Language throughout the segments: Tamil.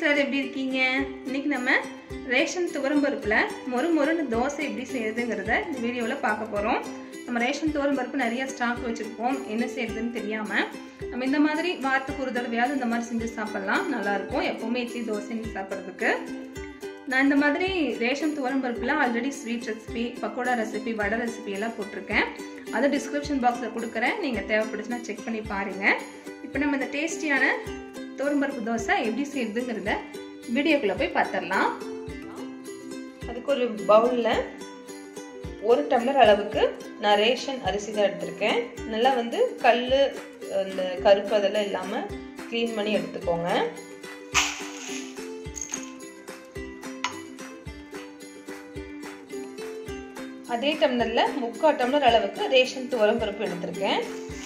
எல்லாரும் எப்படி இருக்கீங்க இன்னைக்கு நம்ம ரேஷன் துவரம் பருப்பில் மொறு மொறுன்னு தோசை எப்படி செய்யறதுங்கிறத இந்த வீடியோவில் பார்க்க போகிறோம் நம்ம ரேஷன் துவரம் பருப்பு நிறைய ஸ்டாக் வச்சுருப்போம் என்ன செய்யறதுன்னு தெரியாமல் நம்ம இந்த மாதிரி வாரத்துக்கு ஒரு தடவையாவது இந்த மாதிரி செஞ்சு சாப்பிட்லாம் நல்லாயிருக்கும் எப்போவுமே இட்லி தோசைன்னு சாப்பிட்றதுக்கு நான் இந்த மாதிரி ரேஷன் துவரம் பருப்பில் already sweet recipe pakoda recipe வடை ரெசிபி எல்லாம் போட்டிருக்கேன் அதை டிஸ்கிரிப்ஷன் பாக்ஸில் கொடுக்குறேன் நீங்கள் தேவைப்படுச்சுன்னா செக் பண்ணி பாருங்கள் இப்போ நம்ம இந்த டேஸ்டியான துவரம்பருப்பு தோசை எப்படி செய்யுதுங்கிறத வீடியோக்குள்ளே போய் பார்த்துடலாம் அதுக்கு ஒரு பவுலில் ஒரு டம்ளர் அளவுக்கு நான் ரேஷன் அரிசி தான் எடுத்திருக்கேன் நல்லா வந்து கல் இந்த கருப்பு அதெல்லாம் இல்லாமல் க்ளீன் பண்ணி எடுத்துக்கோங்க அதே டம்ளரில் முக்கால் டம்ளர் அளவுக்கு ரேஷன் துவரம் பருப்பு எடுத்திருக்கேன்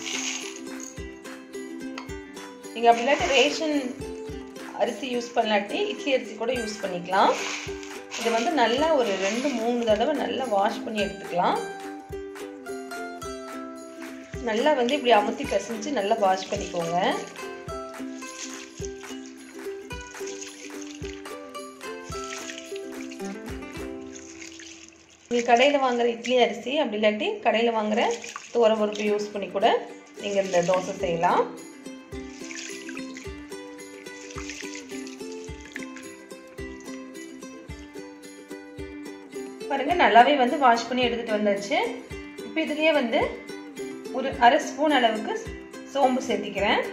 நீங்கள் அப்படி இல்லாட்டி ரேஷன் அரிசி யூஸ் பண்ணாட்டி இட்லி அரிசி கூட யூஸ் பண்ணிக்கலாம் இதை வந்து நல்லா ஒரு ரெண்டு மூணு தடவை நல்லா வாஷ் பண்ணி எடுத்துக்கலாம் நல்லா வந்து இப்படி அமுத்தி பிசைஞ்சு நல்லா வாஷ் பண்ணிக்கோங்க நீங்கள் கடையில் வாங்குற இட்லி அரிசி அப்படி இல்லாட்டி கடையில் வாங்குற துவரம் பருப்பு யூஸ் பண்ணி கூட நீங்கள் இந்த தோசை செய்யலாம் பாருங்க நல்லாவே வந்து வாஷ் பண்ணி எடுத்துட்டு வந்தாச்சு இப்போ இதுலயே வந்து ஒரு அரை ஸ்பூன் அளவுக்கு சோம்பு சேர்த்திக்கிறேன்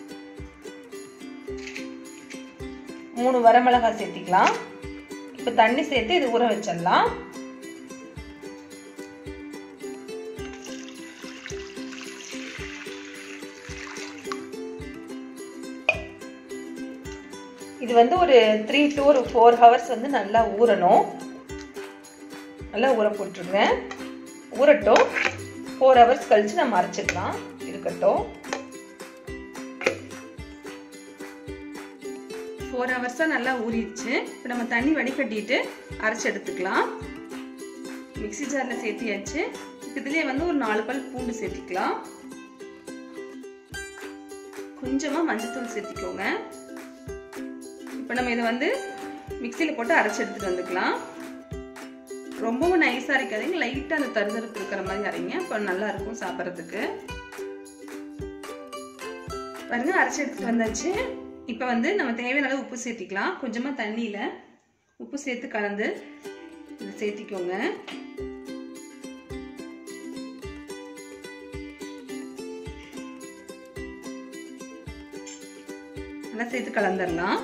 மூணு வரமிளகாய் சேர்த்திக்கலாம் இப்போ தண்ணி சேர்த்து இது ஊற வச்சிடலாம் இது வந்து ஒரு த்ரீ டு ஒரு ஃபோர் ஹவர்ஸ் வந்து நல்லா ஊறணும் நல்லா ஊற போட்டுருங்க ஊறட்டும் ஃபோர் ஹவர்ஸ் கழிச்சு நம்ம அரைச்சிக்கலாம் இருக்கட்டும் ஃபோர் ஹவர்ஸாக நல்லா ஊறிடுச்சு இப்போ நம்ம தண்ணி வடிகட்டிட்டு அரைச்சி எடுத்துக்கலாம் மிக்சி ஜாரில் சேர்த்தியாச்சு இதுலேயே வந்து ஒரு நாலு பல் பூண்டு சேர்த்திக்கலாம் கொஞ்சமாக மஞ்சத்தூள் சேர்த்திக்கோங்க இப்போ நம்ம இதை வந்து மிக்சியில் போட்டு அரைச்சி எடுத்துகிட்டு வந்துக்கலாம் ரொம்பவும் நைஸாக இருக்காதீங்க லைட்டாக அந்த தருதருப்பு இருக்கிற மாதிரி அரைங்க அப்போ நல்லா இருக்கும் சாப்பிட்றதுக்கு பாருங்க அரைச்சி எடுத்துட்டு வந்தாச்சு இப்போ வந்து நம்ம தேவையான அளவு உப்பு சேர்த்திக்கலாம் கொஞ்சமாக தண்ணியில் உப்பு சேர்த்து கலந்து இதை சேர்த்திக்கோங்க நல்லா சேர்த்து கலந்துடலாம்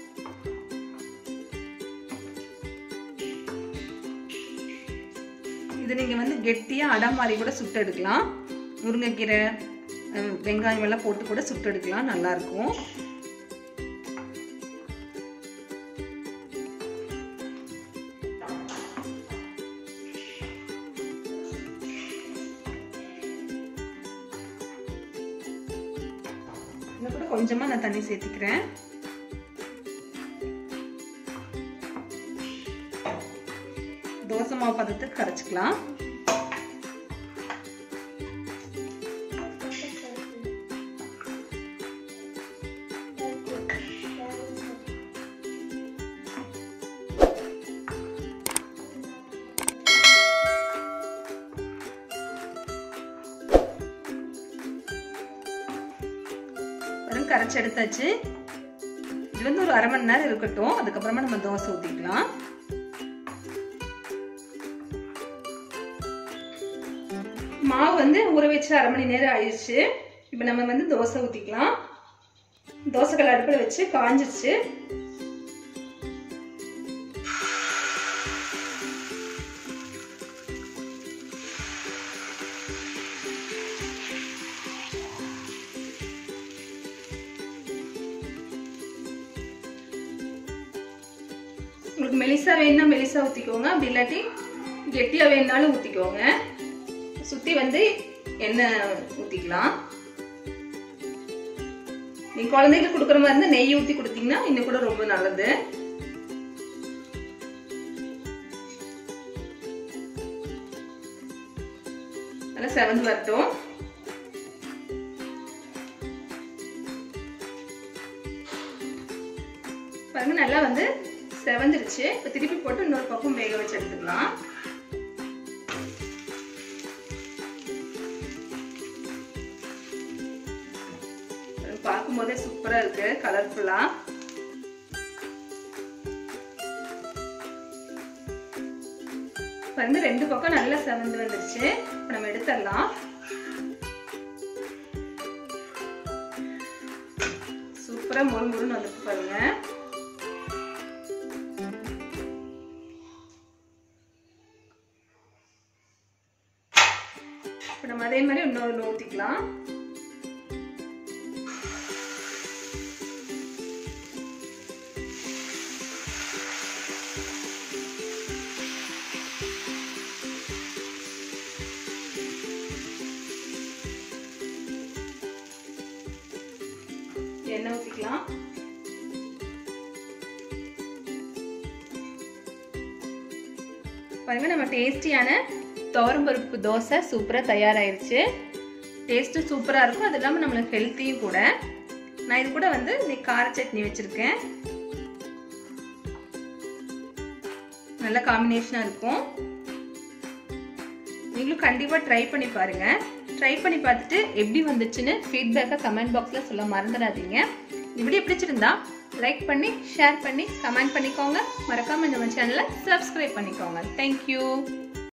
இது நீங்கள் வந்து கெட்டியாக அடம் மாதிரி கூட சுட்டு எடுக்கலாம் முருங்கைக்கீரை வெங்காயம் எல்லாம் போட்டு கூட சுட்டு எடுக்கலாம் நல்லாயிருக்கும் இன்னும் கூட கொஞ்சமாக நான் தண்ணி சேர்த்திக்கிறேன் தோசை மாவு பதத்துக்கு கரைச்சிக்கலாம் கரைச்சி எடுத்தாச்சு இது வந்து ஒரு அரை மணி நேரம் இருக்கட்டும் அதுக்கப்புறமா நம்ம தோசை ஊற்றிக்கலாம் மாவு வந்து ஊற வச்சு அரை மணி நேரம் ஆயிடுச்சு இப்போ நம்ம வந்து தோசை ஊற்றிக்கலாம் தோசைக்கல் அடுப்பில் வச்சு காஞ்சிருச்சு உங்களுக்கு மெலிசா வேணும்னா மெலிசா ஊற்றிக்கோங்க அப்படி இல்லாட்டி கெட்டியாக வேணுனாலும் ஊற்றிக்கோங்க சுற்றி வந்து எண்ணெய் ஊற்றிக்கலாம் நீங்கள் குழந்தைகளுக்கு கொடுக்குற மாதிரி இருந்தால் நெய் ஊற்றி கொடுத்தீங்கன்னா இன்னும் கூட ரொம்ப நல்லது நல்லா செவந்து வரட்டும் பாருங்க நல்லா வந்து செவந்துருச்சு இப்போ திருப்பி போட்டு இன்னொரு பக்கம் வேக வச்சு எடுத்துக்கலாம் பார்க்கும்போதே சூப்பரா இருக்கு கலர்ஃபுல்லா பாருங்க ரெண்டு பக்கம் நல்லா செவந்து வந்துருச்சு இப்போ நம்ம எடுத்துடலாம் சூப்பரா முறு முருன்னு வந்துருக்கு பாருங்க இப்போ நம்ம அதே மாதிரி இன்னொரு ஊற்றிக்கலாம் எண்ணெய் ஊற்றிக்கலாம் பாருங்க நம்ம டேஸ்டியான துவரம்பருப்பு தோசை சூப்பராக தயாராகிருச்சு டேஸ்ட்டும் சூப்பராக இருக்கும் அது இல்லாமல் நம்மளுக்கு ஹெல்த்தியும் கூட நான் இது கூட வந்து இன்னைக்கு கார சட்னி வச்சுருக்கேன் நல்ல காம்பினேஷனாக இருக்கும் நீங்களும் கண்டிப்பாக ட்ரை பண்ணி பாருங்கள் ட்ரை பண்ணி பார்த்துட்டு எப்படி வந்துச்சுன்னு ஃபீட்பேக்கை கமெண்ட் பாக்ஸில் சொல்ல மறந்துடாதீங்க இப்படி பிடிச்சிருந்தா லைக் பண்ணி ஷேர் பண்ணி கமெண்ட் பண்ணிக்கோங்க மறக்காமல் நம்ம சேனலை சப்ஸ்கிரைப் பண்ணிக்கோங்க தேங்க்யூ